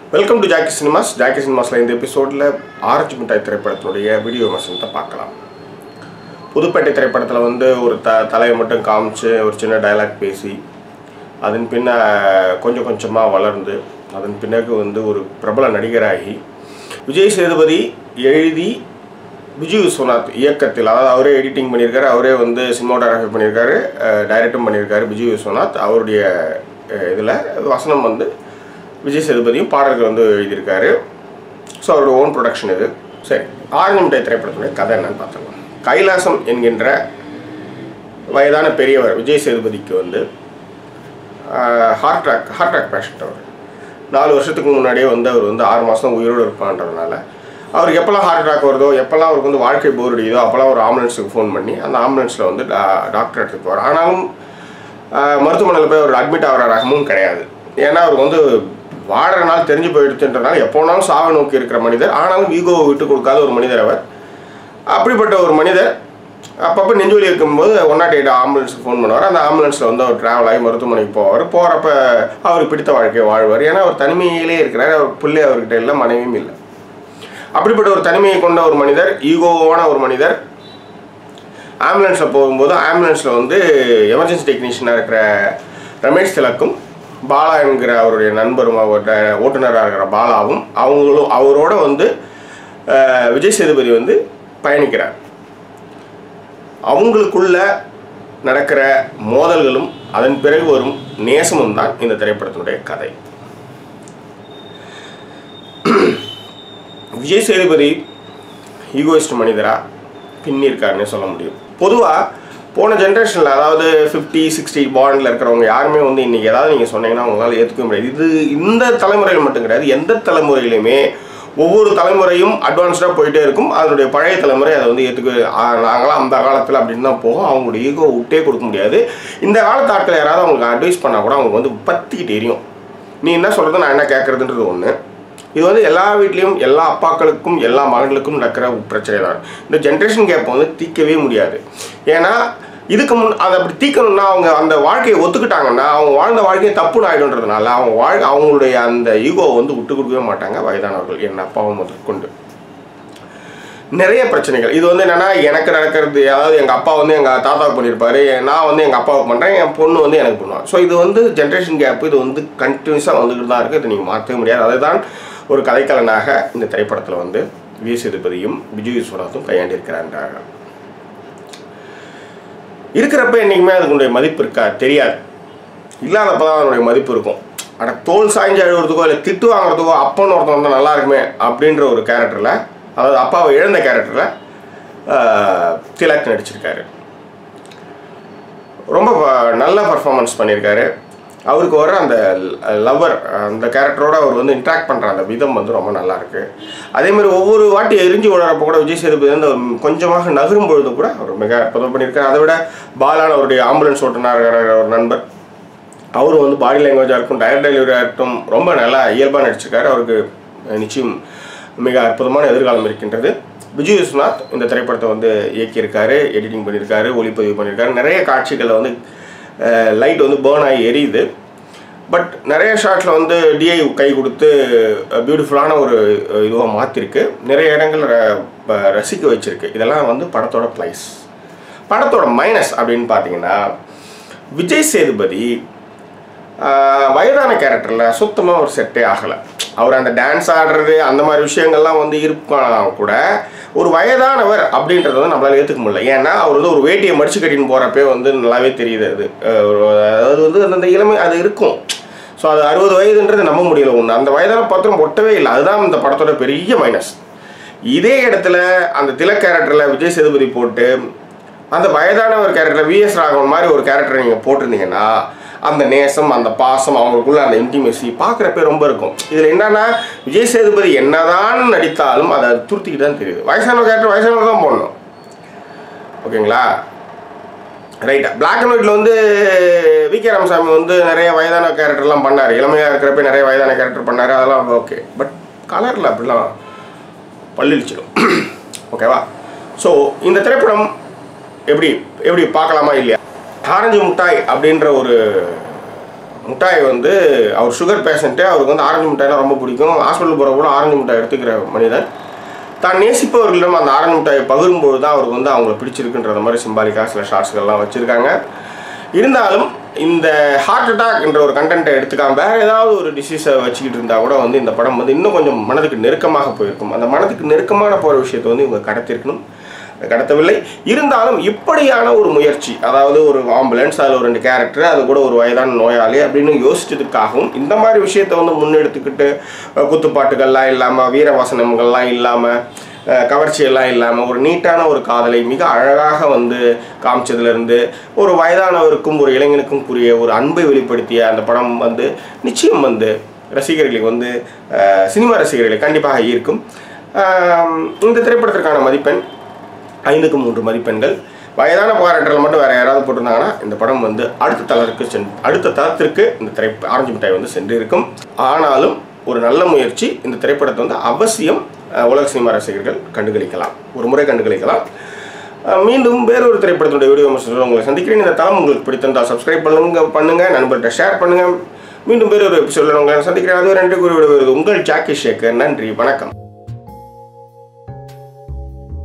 welcome to Jackie Cinemas ஜாக்கி சினிமாஸில் இந்த எபிசோடில் ஆரஞ்சு மிட்டாய் திரைப்படத்தினுடைய வீடியோ விமர்சனத்தை பார்க்கலாம் புதுப்பேட்டை திரைப்படத்தில் வந்து ஒரு த தலையை மட்டும் காமிச்சு ஒரு சின்ன டயலாக் பேசி அதன் பின்ன கொஞ்சம் கொஞ்சமாக வளர்ந்து அதன் பிறகு வந்து ஒரு பிரபல நடிகராகி விஜய் சேதுபதி எழுதி விஜய் விஸ்வநாத் இயக்கத்தில் அதாவது அவரே எடிட்டிங் பண்ணியிருக்காரு அவரே வந்து சினிமாட்டோகிராஃபி பண்ணியிருக்காரு டைரக்டும் பண்ணியிருக்காரு விஜய் விஸ்வநாத் அவருடைய இதில் வசனம் வந்து விஜய் சேதுபதியும் பாடல்கள் வந்து எழுதியிருக்காரு ஸோ அவரோட ஓன் ப்ரொடக்ஷன் இது சரி ஆரஞ்சு மிட்டாய் திரைப்படத்துடைய கதை என்னன்னு பார்த்துக்கலாம் கைலாசம் என்கின்ற வயதான பெரியவர் விஜய் சேதுபதிக்கு வந்து heart attack heart attack patient அவர் நாலு வருஷத்துக்கு முன்னாடியே வந்து அவர் வந்து ஆறு மாதம் உயிரோடு இருப்பான்றதுனால அவருக்கு எப்போல்லாம் ஹார்ட் அட்டாக் வருதோ எப்போல்லாம் அவருக்கு வந்து வாழ்க்கை போர் அடிக்குதோ அப்போல்லாம் ஒரு ஆம்புலன்ஸுக்கு ஃபோன் பண்ணி அந்த ஆம்புலன்ஸில் வந்து டா- டாக்டர் எடுத்துட்டு போவார் ஆனாலும் ஆஹ், மருத்துவமனையில் போய் அவர் அட்மிட் ஆகிற ரகமும் கிடையாது ஏன்னா அவருக்கு வந்து வாடுற நாள் தெரிஞ்சு போயிடுச்சுன்றதுனால எப்போனாலும் சாவை நோக்கி இருக்கிற மனிதர் ஆனாலும் ஈகோவை விட்டு கொடுக்காத ஒரு மனிதர் அவர் அப்படிப்பட்ட ஒரு மனிதர் அப்பப்போ நெஞ்சுவலி இருக்கும்போது ஒன் நாட் எயிட் ஆம்புலன்ஸுக்கு ஃபோன் பண்ணுவார் அந்த ஆம்புலன்ஸில் வந்து அவர் ட்ராவல் ஆகி மருத்துவமனைக்கு போவார் போகிறப்ப அவருக்கு பிடித்த வாழ்க்கையை வாழ்வார் ஏன்னா அவர் தனிமையிலே இருக்கிறார் அவர் பிள்ளை அவர்கிட்ட இல்லை மனைவியும் இல்லை அப்படிப்பட்ட ஒரு தனிமையை கொண்ட ஒரு மனிதர் ஈகோவான ஒரு மனிதர் ஆம்புலன்ஸில் போகும்போது ஆம்புலன்ஸில் வந்து எமர்ஜென்சி டெக்னீஷியனாக இருக்கிற ரமேஷ் திலக்கும் பாலா என்கிற அவருடைய நண்பரும் அவர்கிட்ட ஓட்டுநராக இருக்கிற பாலாவும் அவங்களும் அவரோட வந்து அஹ், விஜய் சேதுபதி வந்து பயணிக்கிறார் அவங்களுக்குள்ள நடக்கிற மோதல்களும் அதன் பிறகு வரும் நேசமும் தான் இந்த திரைப்படத்தினுடைய கதை விஜய் சேதுபதி ஈகோயிஸ்ட் மனிதரா பின்னிருக்காருன்னு சொல்ல முடியும் பொதுவாக போன ஜென்ரேஷனில் அதாவது ஃபிஃப்டி சிக்ஸ்டி பாண்டில் இருக்கிறவங்க யாருமே வந்து இன்றைக்கி ஏதாவது நீங்கள் சொன்னீங்கன்னா அவங்களால ஏற்றுக்க முடியாது இது இந்த தலைமுறையில் மட்டும் கிடையாது எந்த தலைமுறையிலுமே ஒவ்வொரு தலைமுறையும் அட்வான்ஸ்டாக போயிட்டே இருக்கும் அதனுடைய பழைய தலைமுறை அதை வந்து ஏற்றுக்க ஆ, நாங்களாம் அந்த காலத்தில் அப்படின்னு தான் போகும் அவங்களுடைய ஈகோ விட்டே கொடுக்க முடியாது இந்த காலத்து ஆட்கள் யாராவது அவங்களுக்கு அட்வைஸ் பண்ணால் கூட அவங்க வந்து பத்திக்கிட்டு எரியும் நீ என்ன சொல்கிறது நான் என்ன கேட்குறதுன்றது ஒன்று இது வந்து எல்லா வீட்லேயும் எல்லா அப்பாக்களுக்கும் எல்லா மகன்களுக்கும் நடக்கிற ஒரு பிரச்சனை தான் இந்த ஜென்ரேஷன் கேப்பை வந்து தீர்க்கவே முடியாது ஏன்னா இதுக்கு முன் அதை அப்படி தீர்க்கணும்னா அவங்க அந்த வாழ்க்கையை ஒத்துக்கிட்டாங்கன்னா அவங்க வாழ்ந்த வாழ்க்கையை தப்புன்னு ஆகிடுன்றதுனால அவங்க வாழ் அவங்களுடைய அந்த ஈகோவை வந்து விட்டு கொடுக்கவே மாட்டாங்க வயதானவர்கள் என் அப்பாவும் முதற்கொண்டு நிறைய பிரச்சனைகள் இது வந்து என்னன்னா எனக்கு நடக்கிறது அதாவது எங்கள் அப்பா வந்து எங்கள் தாத்தாவுக்கு பண்ணியிருப்பாரு நான் வந்து எங்கள் அப்பாவுக்கு பண்ணுறேன் என் பொண்ணு வந்து எனக்கு பண்ணுவான் ஸோ இது வந்து ஜென்ரேஷன் கேப் இது வந்து கண்டினியூஸாக வந்துக்கிட்டு தான் இருக்குது இது நீங்கள் மாற்றவே முடியாது அதுதான் ஒரு கதைக்கலனாக இந்த திரைப்படத்தில் வந்து வி சேதுபதியும் விஜய் விஸ்வநாத்தும் கையாண்டிருக்கிறார்கள் இருக்கிறப்ப என்றைக்குமே அதுக்குடைய மதிப்பு இருக்கா தெரியாது இல்லாதப்ப தான் அதனுடைய மதிப்பு இருக்கும் அட தோல் சாய்ஞ்சு அழுகிறதுக்கோ இல்லை திட்டு வாங்குறதுக்கோ அப்பன்னு ஒருத்தன் வந்தால் நல்லா இருக்குமே அப்படின்ற ஒரு கேரக்டரில் அதாவது அப்பாவை இழந்த கேரக்டரில் திலக் நடிச்சிருக்காரு ரொம்ப ப- நல்ல பர்ஃபார்மன்ஸ் பண்ணியிருக்காரு அவருக்கு வர அந்த லவர் அந்த கேரக்டரோட அவர் வந்து இன்ட்ராக்ட் பண்ணுற அந்த விதம் வந்து ரொம்ப நல்லா இருக்கு அதே மாதிரி ஒவ்வொரு வாட்டி எரிஞ்சு விழுறப்ப கூட விஜய் சேதுபதி வந்து அவர் கொஞ்சமாக நகரும் பொழுது கூட அவர் மிக அற்புதம் பண்ணியிருக்காரு அதை விட பாலான அவருடைய ஆம்புலன்ஸ் ஓட்டுநர் ஒரு நண்பர் அவரும் வந்து பாடி லாங்குவேஜாக இருக்கும் டயர் டெலிவரியாக இருக்கட்டும் ரொம்ப நல்லா இயல்பாக நடிச்சிருக்காரு அவருக்கு நிச்சயம் மிக அற்புதமான எதிர்காலம் இருக்கின்றது விஜய் விஸ்வநாத் இந்த திரைப்படத்தை வந்து இயக்கியிருக்காரு எடிட்டிங் பண்ணியிருக்காரு ஒளிப்பதிவு பண்ணியிருக்காரு நிறைய காட்சிகளில் வந்து லைட் வந்து பேர்ன் ஆகி எரியுது பட் நிறைய ஷாட்டில் வந்து டிஐ கை கொடுத்து பியூட்டிஃபுல்லான ஒரு இதுவாக மாற்றிருக்கு நிறைய இடங்கள் ர- ப- ரசிக்க வச்சிருக்கு இதெல்லாம் வந்து படத்தோட ப்ளைஸ் படத்தோட மைனஸ் அப்படின்னு பார்த்தீங்கன்னா விஜய் சேதுபதி ஆஹ், வயதான கேரக்டரில் சுத்தமாக ஒரு செட்டே ஆகலை அவர் அந்த டான்ஸ் ஆடுறது அந்த மாதிரி விஷயங்கள்லாம் வந்து இருக்கலாம் கூட ஒரு வயதானவர் அப்படின்றத வந்து நம்மளால ஏற்றுக்க முடியல ஏன்னா அவர் வந்து ஒரு வேட்டியை மடிச்சு கட்டின்னு போகிறப்பே வந்து நல்லாவே தெரியுது அது அஹ், ஒரு- அதாவது வந்து அந்த இளமை அது இருக்கும் ஸோ அது அறுபது வயதுன்றது நம்ப முடியல ஒன்று அந்த வயதான பத்திரம் ஒட்டவே இல்லை அதுதான் இந்த படத்தோட பெரிய மைனஸ் இதே இடத்துல அந்த திலக் கேரக்டரில் விஜய் சேதுபதி போட்டு அந்த வயதான ஒரு கேரக்டர் விஎஸ் ராகவன் மாதிரி ஒரு கேரக்டரை நீங்கள் போட்டிருந்தீங்கன்னா அந்த நேசம் அந்த பாசம் அவங்களுக்குள்ள அந்த இன்டிமெசி பார்க்குறப்ப ரொம்ப இருக்கும் இதில் என்னன்னா விஜய் சேதுபதி என்னதான் நடித்தாலும் அதை துருத்திக்கிட்டு தான் தெரியுது வயசான கேரக்டர் வயசானவர் தான் போடணும் ஓகேங்களா ரைட்டா பிளாக் அண்ட் ஒயிட்ல வந்து வி கே ராமசாமி வந்து நிறைய வயதான கேரக்டர்லாம் பண்ணார் இளமையாக இருக்கிறப்ப நிறைய வயதான கேரக்டர் பண்ணார் அதெல்லாம் ஓகே பட் கலரில் அப்படிலாம் பல்லிழிச்சிடும் ஓகேவா ஸோ இந்த திரைப்படம் எப்படி எப்படி பார்க்கலாமா இல்லையா ஆரஞ்சு முட்டாய் அப்படின்ற ஒரு முட்டாய் வந்து அவர் சுகர் பேஷண்ட்டு அவருக்கு வந்து ஆரஞ்சு மிட்டாய்னா ரொம்ப பிடிக்கும் ஹாஸ்பிட்டல் போகிற கூட ஆரஞ்சு மிட்டாய் எடுத்துக்கிற மனிதன் தான் நேசிப்பவர்களிடம் அந்த ஆரஞ்சு மிட்டாயை பகிரும்போது தான் அவருக்கு வந்து அவங்கள பிடிச்சிருக்குன்றத மாதிரி சிம்பாலிக்காக சில ஷார்ட்ஸ்கள்லாம் வச்சுருக்காங்க இருந்தாலும் இந்த ஹார்ட் அட்டாக் என்ற ஒரு கண்டென்ட்டை எடுத்துக்காம வேற ஏதாவது ஒரு டிசீஸை வச்சுக்கிட்டு இருந்தால் கூட வந்து இந்த படம் வந்து இன்னும் கொஞ்சம் மனதுக்கு நெருக்கமாக போயிருக்கும் அந்த மனதுக்கு நெருக்கமான போகிற விஷயத்தை வந்து இவங்க கடத்திருக்கணும் கடத்தவில்லை இருந்தாலும் இப்படியான ஒரு முயற்சி அதாவது ஒரு ஆம்புலன்ஸ் அதில் ஒரு ரெண்டு கேரக்டர் அது கூட ஒரு வயதான நோயாளி அப்படின்னு யோசிச்சதுக்காகவும் இந்த மாதிரி விஷயத்தை வந்து முன்னெடுத்துக்கிட்டு அஹ், குத்துப்பாட்டுகள்லாம் இல்லாமல் வீரவசனங்கள்லாம் இல்லாமல் கவர்ச்சியெல்லாம் இல்லாமல் ஒரு நீட்டான ஒரு காதலை மிக அழகாக வந்து காமிச்சதுலேருந்து ஒரு வயதானவருக்கும் ஒரு இளைஞனுக்கும் கூறிய ஒரு அன்பை வெளிப்படுத்திய அந்த படம் வந்து நிச்சயம் வந்து ரசிகர்களுக்கு வந்து அஹ், சினிமா ரசிகர்களை கண்டிப்பாக ஈர்க்கும் ஆம், இந்த திரைப்படத்திற்கான மதிப்பெண் ஐந்துக்கு மூன்று மதிப்பெண்கள் வயதான பாராட்டர்கள் மட்டும் வேற யாராவது போட்டிருந்தாங்கன்னா இந்த படம் வந்து அடுத்த தளருக்கு சென் அடுத்த தளத்திற்கு இந்த திரை ஆரஞ்சு மிட்டாய் வந்து சென்று இருக்கும் ஆனாலும் ஒரு நல்ல முயற்சி இந்த திரைப்படத்தை வந்து அவசியம் அஹ், உலக சினிமா ரசிகர்கள் கண்டுகளிக்கலாம் ஒரு முறை கண்டுகளிக்கலாம் அஹ், மீண்டும் வேறொரு திரைப்படத்தினுடைய வீடியோ விமர்சனத்தோட உங்களை சந்திக்கிறேன் இந்த தளம் உங்களுக்கு பிடித்திருந்தால் சப்ஸ்கிரைப் பண்ணுங்க பண்ணுங்க நண்பர்கிட்ட ஷேர் பண்ணுங்க மீண்டும் வேறொரு எபிசோடில் உங்களை சந்திக்கிறேன் அதுவரை நன்றி கூறி விடுவது உங்கள் ஜாக்கி ஷேக்கர் நன்றி வணக்கம்